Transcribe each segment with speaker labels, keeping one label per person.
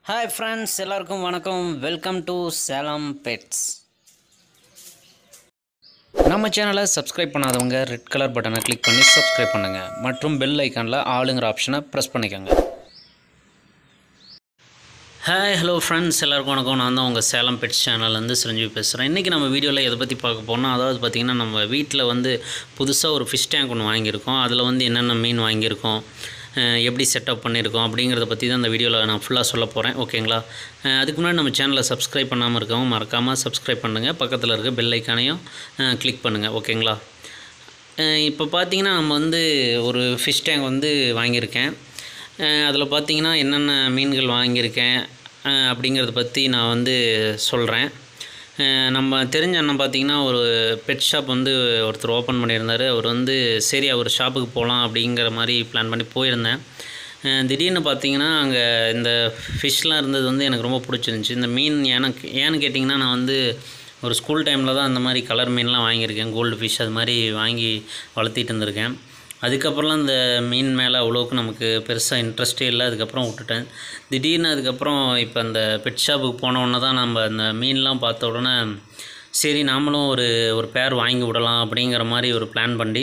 Speaker 1: hi friends எல்லாருக்கும் வணக்கம் welcome to Salem pets நம்ம சேனலை சப்ஸ்கிரைப் பண்ணாதவங்க ரெட் கலர் பட்டனை கிளிக் பண்ணி சப்ஸ்கிரைப் பண்ணுங்கள் மற்றும் பெல் ஐக்கானில் ஆளுங்கிற ஆப்ஷனை ப்ரெஸ் பண்ணிக்கோங்க ஹாய் ஹலோ ஃப்ரெண்ட்ஸ் எல்லாருக்கும் வணக்கம் நான் தான் உங்கள் சேலம் பெட்ஸ் சேனல்லேருந்து சிரஞ்சீவி பேசுகிறேன் இன்றைக்கி நம்ம வீடியோவில் எதை பற்றி பார்க்க போனால் அதாவது பார்த்திங்கன்னா நம்ம வீட்டில் வந்து புதுசாக ஒரு ஃபிஷ் டேங்க் ஒன்று வாங்கியிருக்கோம் அதில் வந்து என்னென்ன மீன் வாங்கியிருக்கோம் அஹ் எப்படி செட்டப் பண்ணியிருக்கோம் அப்படிங்கிறத பற்றி தான் இந்த வீடியோவில் நான் ஃபுல்லாக சொல்ல போகிறேன் ஓகேங்களா அஹ் அதுக்கு முன்னாடி நம்ம சேனலை சப்ஸ்கிரைப் பண்ணாமல் இருக்கவங்க மறக்காமல் சப்ஸ்கிரைப் பண்ணுங்கள் பக்கத்தில் இருக்க பெல் ஐக்கானையும் கிளிக் பண்ணுங்கள் ஓகேங்களா இப்போ பார்த்தீங்கன்னா நம்ம வந்து ஒரு ஃபிஷ் டேங்க் வந்து வாங்கியிருக்கேன் அதில் பார்த்தீங்கன்னா என்னென்ன மீன்கள் வாங்கியிருக்கேன் அஹ் அப்படிங்கிறத பற்றி நான் வந்து சொல்கிறேன் நம்ம தெரிஞ்ச அண்ணன் பார்த்தீங்கன்னா ஒரு பெட் ஷாப் வந்து ஒருத்தர் ஓப்பன் பண்ணியிருந்தார் அவர் வந்து சரி அவர் ஷாப்புக்கு போகலாம் அப்படிங்கிற மாதிரி பிளான் பண்ணி போயிருந்தேன் அஹ் திடீர்னு பார்த்தீங்கன்னா அங்கே இந்த ஃபிஷ்லாம் இருந்தது வந்து எனக்கு ரொம்ப பிடிச்சிருந்துச்சி இந்த மீன் எனக்கு ஏன்னு கேட்டிங்கன்னா நான் வந்து ஒரு ஸ்கூல் டைமில் தான் அந்த மாதிரி கலர் மீன்லாம் வாங்கியிருக்கேன் கோல்டு ஃபிஷ் அது மாதிரி வாங்கி வளர்த்திட்டு இருந்திருக்கேன் அதுக்கப்புறம்லாம் இந்த மீன் மேலே அவ்வளோக்கு நமக்கு பெருசாக இன்ட்ரெஸ்ட்டே இல்லை அதுக்கப்புறம் விட்டுட்டேன் திடீர்னு அதுக்கப்புறம் இப்போ அந்த பெட் ஷாப்புக்கு போன உடனே தான் நம்ம அந்த மீன்லாம் பார்த்த உடனே சரி நாமளும் ஒரு ஒரு பேர் வாங்கி விடலாம் அப்படிங்கிற மாதிரி ஒரு பிளான் பண்ணி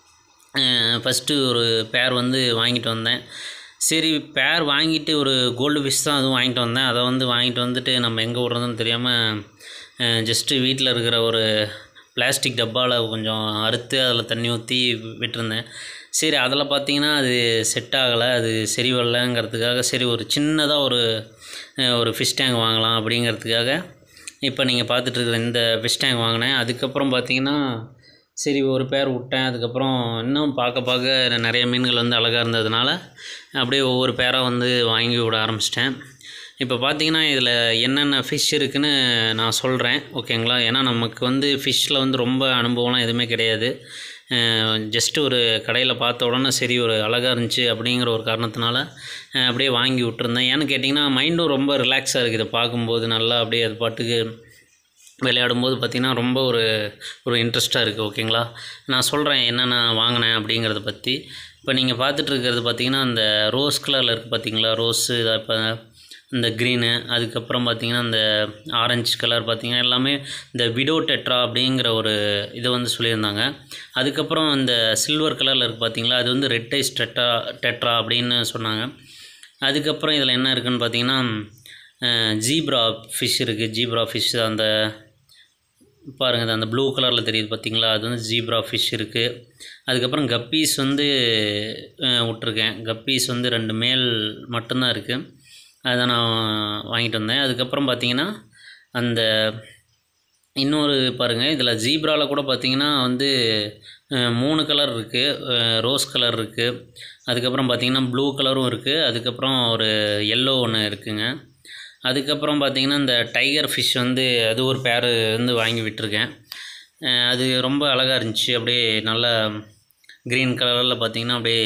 Speaker 1: ஃபஸ்ட்டு ஒரு பேர் வந்து வாங்கிட்டு வந்தேன் சரி பேர் வாங்கிட்டு ஒரு கோல்டு ஃபிஷ் தான் அதுவும் வாங்கிட்டு வந்தேன் அதை வந்து வாங்கிட்டு வந்துட்டு நம்ம எங்கே விட்றதுன்னு தெரியாமல் ஜஸ்ட்டு வீட்டில் இருக்கிற ஒரு பிளாஸ்டிக் டப்பாவில் கொஞ்சம் அறுத்து அதில் தண்ணி ஊற்றி விட்டுருந்தேன் சரி அதில் பார்த்தீங்கன்னா அது செட் ஆகலை அது சரி வரலங்கிறதுக்காக சரி ஒரு சின்னதாக ஒரு அஹ், ஒரு ஃபிஷ் டேங்க் வாங்கலாம் அப்படிங்கிறதுக்காக இப்போ நீங்கள் பார்த்துட்ருக்குற இந்த ஃபிஷ் டேங்க் வாங்கினேன் அதுக்கப்புறம் பார்த்தீங்கன்னா சரி ஒரு பேர் விட்டேன் அதுக்கப்புறம் இன்னும் பார்க்க பார்க்க நிறைய மீன்கள் வந்து அழகாக இருந்ததுனால அப்படியே ஒவ்வொரு பேராக வந்து வாங்கி விட ஆரம்பிச்சிட்டேன் இப்போ பார்த்தீங்கன்னா இதில் என்னென்ன ஃபிஷ் இருக்குன்னு நான் சொல்கிறேன் ஓகேங்களா ஏன்னா நமக்கு வந்து ஃபிஷ்ஷில் வந்து ரொம்ப அனுபவம்லாம் எதுவுமே கிடையாது ஜஸ்ட்டு ஒரு கடையில் பார்த்த உடனே சரி ஒரு அழகாக இருந்துச்சு அப்படிங்கிற ஒரு காரணத்தினால அஹ், அப்படியே வாங்கி விட்டுருந்தேன் ஏன்னு கேட்டிங்கன்னா மைண்டும் ரொம்ப ரிலாக்ஸாக இருக்குது இதை பார்க்கும்போது நல்லா அப்படியே அது பாட்டுக்கு விளையாடும்போது பார்த்திங்கன்னா ரொம்ப ஒரு ஒரு இன்ட்ரெஸ்ட்டாக இருக்குது ஓகேங்களா நான் சொல்கிறேன் என்னென்ன வாங்கினேன் அப்படிங்கிறத பற்றி இப்போ நீங்கள் பார்த்துட்டு இருக்கிறது பார்த்தீங்கன்னா அந்த ரோஸ் கலரில் இருக்குது பார்த்தீங்களா ரோஸு இப்போ இந்த க்ரீனு அதுக்கப்புறம் பார்த்தீங்கன்னா இந்த ஆரஞ்சு கலர் பார்த்தீங்கன்னா எல்லாமே இந்த விடோ டெட்ரா அப்படிங்கிற ஒரு இதை வந்து சொல்லியிருந்தாங்க அதுக்கப்புறம் இந்த சில்வர் கலரில் இருக்குது பார்த்தீங்களா அது வந்து ரெட் ஐஸ் டெட்ரா டெட்ரா அப்படின்னு சொன்னாங்க அதுக்கப்புறம் இதில் என்ன இருக்குன்னு பார்த்தீங்கன்னா ஜீப்ரா ஃபிஷ் இருக்குது ஜீப்ரா ஃபிஷ் அந்த பாருங்கள் இது அந்த ப்ளூ கலரில் தெரியுது பார்த்தீங்களா அது வந்து ஜீப்ரா ஃபிஷ் இருக்குது அதுக்கப்புறம் கப்பீஸ் வந்து அஹ், விட்ருக்கேன் கப்பீஸ் வந்து ரெண்டு மேல் மட்டும்தான் இருக்குது அதை நான் வாங்கிட்டு வந்தேன் அதுக்கப்புறம் பார்த்தீங்கன்னா அந்த இன்னொரு பாருங்கள் இதில் ஜீப்ராவில் கூட பார்த்தீங்கன்னா வந்து அஹ், மூணு கலர் இருக்குது ரோஸ் கலர் இருக்குது அதுக்கப்புறம் பார்த்தீங்கன்னா ப்ளூ கலரும் இருக்குது அதுக்கப்புறம் ஒரு எல்லோ ஒன்று இருக்குங்க அதுக்கப்புறம் பார்த்தீங்கன்னா இந்த டைகர் ஃபிஷ் வந்து அது ஒரு பேர் வந்து வாங்கி விட்டுருக்கேன் அஹ், அது ரொம்ப அழகாக இருந்துச்சு அப்படியே நல்லா க்ரீன் கலரில் பார்த்தீங்கன்னா அப்படியே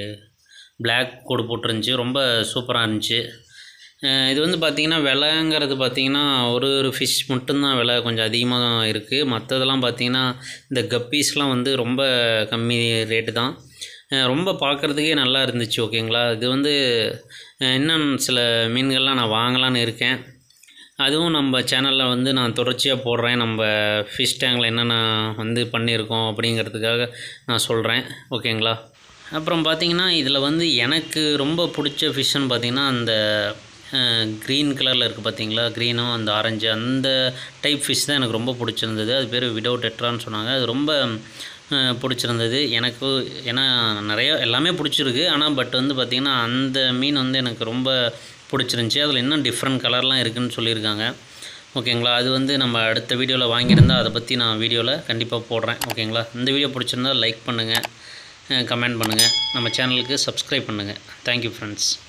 Speaker 1: Black கோடு போட்டிருந்துச்சி ரொம்ப சூப்பராக இருந்துச்சு அஹ் இது வந்து பார்த்திங்கன்னா விலைங்கிறது பார்த்திங்கன்னா ஒரு ஒரு ஃபிஷ் மட்டும்தான் விலை கொஞ்சம் அதிகமாக தான் இருக்குது மற்றதெல்லாம் பார்த்திங்கன்னா இந்த கப்பீஸ்லாம் வந்து ரொம்ப கம்மி ரேட்டு தான் அஹ் ரொம்ப பார்க்குறதுக்கே நல்லா இருந்துச்சு ஓகேங்களா இது வந்து அஹ் இன்னும் சில மீன்கள்லாம் நான் வாங்கலான்னு இருக்கேன் அதுவும் நம்ம சேனலில் வந்து நான் தொடர்ச்சியாக போடுறேன் நம்ம ஃபிஷ் டேங்கில் என்னென்ன வந்து பண்ணியிருக்கோம் அப்படிங்கிறதுக்காக நான் சொல்கிறேன் ஓகேங்களா அப்புறம் பார்த்தீங்கன்னா இதில் வந்து எனக்கு ரொம்ப பிடிச்ச ஃபிஷ்ஷுன்னு பார்த்தீங்கன்னா அந்த க்ரீன் கலரில் இருக்குது பார்த்தீங்களா க்ரீனும் அந்த ஆரஞ்சு அந்த டைப் ஃபிஷ் தான் எனக்கு ரொம்ப பிடிச்சிருந்தது அது பேர் விடவுட் டெட்ரான்னு சொன்னாங்க அது ரொம்ப அஹ், பிடிச்சிருந்தது எனக்கு ஏன்னா நிறைய எல்லாமே பிடிச்சிருக்கு ஆனால் பட் வந்து பார்த்திங்கன்னா அந்த மீன் வந்து எனக்கு ரொம்ப பிடிச்சிருந்துச்சி அதில் இன்னும் டிஃப்ரெண்ட் கலர்லாம் இருக்குதுன்னு சொல்லியிருக்காங்க ஓகேங்களா அது வந்து நம்ம அடுத்த வீடியோவில் வாங்கியிருந்தால் அதை பற்றி நான் வீடியோவில் கண்டிப்பாக போடுறேன் ஓகேங்களா இந்த வீடியோ பிடிச்சிருந்தா லைக் பண்ணுங்கள் கமெண்ட் பண்ணுங்கள் நம்ம சேனலுக்கு சப்ஸ்கிரைப் பண்ணுங்கள் தேங்க்யூ ஃப்ரெண்ட்ஸ்